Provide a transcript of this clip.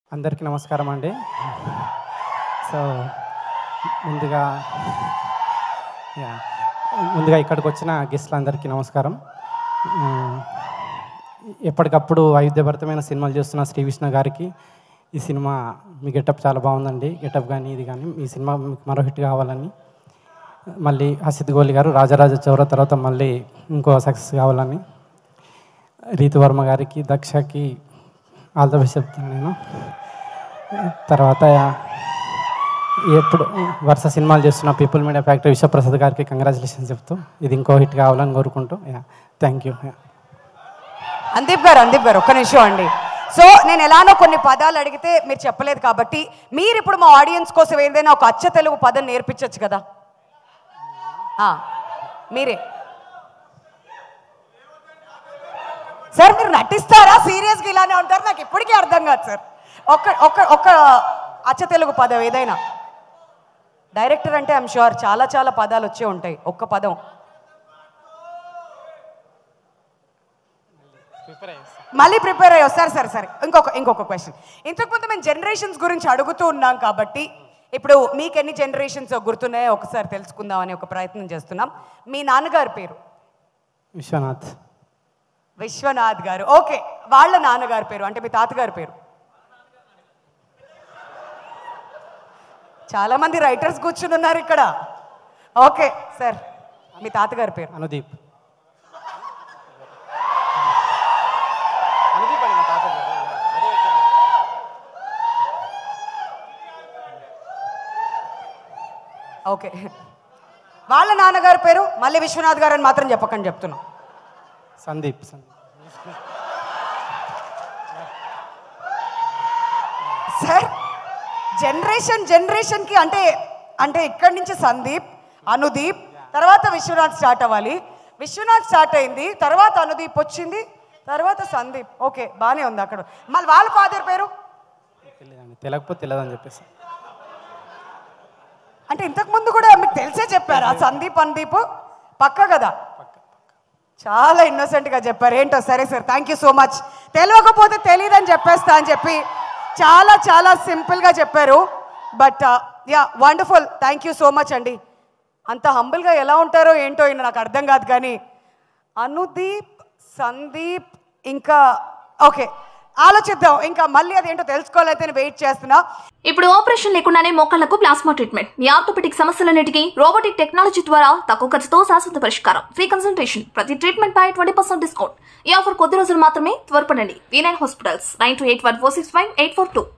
అందరికీ నమస్కారం అండి సో ముందుగా యా ముందుగా ఇక్కడికి వచ్చిన గెస్ట్లందరికీ నమస్కారం ఉమ్, ఎప్పటికప్పుడు వైవిధ్యభరితమైన సినిమాలు చేస్తున్న శ్రీ విష్ణు గారికి ఈ సినిమా మీ గెటప్ చాలా బాగుందండి గెటప్ కానీ ఇది కానీ ఈ సినిమా మీకు మరో హిట్ కావాలని మళ్ళీ హసిద్ గోలి గారు రాజరాజ చౌర తర్వాత మళ్ళీ ఇంకో సక్సెస్ కావాలని రీతు వర్మ గారికి దక్షకి ఆల్ ద బెస్ట్ చెప్తాను నేను తర్వాత ఎప్పుడు వరుస సినిమాలు చేస్తున్న పీపుల్ మీడియా ఫ్యాక్టరీ విశ్వప్రసాద్ గారికి కంగ్రాచులేషన్స్ చెప్తూ ఇది ఇంకో హిట్ కావాలని కోరుకుంటూ యా థ్యాంక్ యూ అందీప్ గారు అందీప్ గారు ఒక్క నిమిషం అండి సో నేను ఎలానో కొన్ని పదాలు అడిగితే మీరు చెప్పలేదు కాబట్టి మీరు ఇప్పుడు మా ఆడియన్స్ కోసం ఏదైనా ఒక అచ్చ తెలుగు పదం నేర్పించవచ్చు కదా ఆ, మీరే సార్ మీరు నటిస్తారా సీరియస్గా ఇలానే ఉంటారు నాకు ఇప్పటికీ అర్థం కాదు సార్ ఒక్క ఒక్క ఒక్క అచ్చ తెలుగు పదం ఏదైనా డైరెక్టర్ అంటే ఐమ్ షూర్ చాలా చాలా పదాలు వచ్చే ఉంటాయి ఒక్క పదం మళ్ళీ ప్రిపేర్ అయ్యి వస్తారు సరే సరే ఇంకొక ఇంకొక క్వశ్చన్ ఇంతకుముందు మేము జనరేషన్స్ గురించి అడుగుతూ ఉన్నాం కాబట్టి ఇప్పుడు మీకు ఎన్ని జనరేషన్స్ గుర్తున్నాయో ఒకసారి తెలుసుకుందామని ఒక ప్రయత్నం చేస్తున్నాం మీ నాన్నగారి పేరు విశ్వనాథ్ విశ్వనాథ్ గారు ఓకే వాళ్ళ నాన్నగారి పేరు అంటే మీ తాతగారి పేరు చాలా మంది రైటర్స్ కూర్చుని ఉన్నారు ఇక్కడ ఓకే సార్ మీ తాతగారి పేరు అనుదీప్ అనుదీప్ అని మా తాత పేరు. అదే ఇక్కడ. ఓకే వాళ్ళ నాన్నగారి పేరు మళ్ళీ విశ్వనాథ్ గారు అని మాత్రం చెప్పకండి చెప్తున్నాం సందీప్ సందీప్ సార్ జనరేషన్ జనరేషన్కి అంటే అంటే ఇక్కడి నుంచి సందీప్ అనుదీప్ తర్వాత విశ్వనాథ్ స్టార్ట్ అవ్వాలి విశ్వనాథ్ స్టార్ట్ అయింది తర్వాత అనుదీప్ వచ్చింది తర్వాత సందీప్ ఓకే బాగానే ఉంది అక్కడ మళ్ళీ వాళ్ళ ఫాదర్ పేరు తెలియదండి తెలియకపోతే తెలియదని చెప్పేసి అంటే ఇంతకు ముందు కూడా మీకు తెలిసే చెప్పారా సందీప్ అనుదీప్ పక్క కదా చాలా ఇన్నోసెంట్గా చెప్పారు ఏంటో సరే sir thank you so much తెలియకపోతే తెలియదని చెప్పేస్తా అని చెప్పి చాలా చాలా సింపుల్గా చెప్పారు but yeah wonderful thank you so much అండి అంత హంబుల్గా ఎలా ఉంటారో ఏంటో ఈయన నాకు అర్థం కాదు కానీ అనుదీప్ సందీప్ ఇంకా ఓకే ఆలోచిద్దాం ఇంకా మళ్ళీ అదేంటో తెలుసుకోవాలైతే వెయిట్ చేస్తున్నా ఇప్పుడు ఆపరేషన్ లేకుండానే మోకాళ్లకు ప్లాస్మా ట్రీట్మెంట్ మీ ఆర్థోపెటిక్ సమస్యలన్నిటికీ రోబోటిక్ టెక్నాలజీ ద్వారా తక్కువ ఖర్చుతో శాశ్వత పరిష్కారం ఫ్రీ కన్సల్టేషన్ ప్రతి ట్రీట్మెంట్ పై ట్వంటీ పర్సెంట్ డిస్కౌంట్ ఈ ఆఫర్ కొద్ది రోజులు మాత్రమే త్వరపడండి V nine hospitals nine two eight one four six five eight four two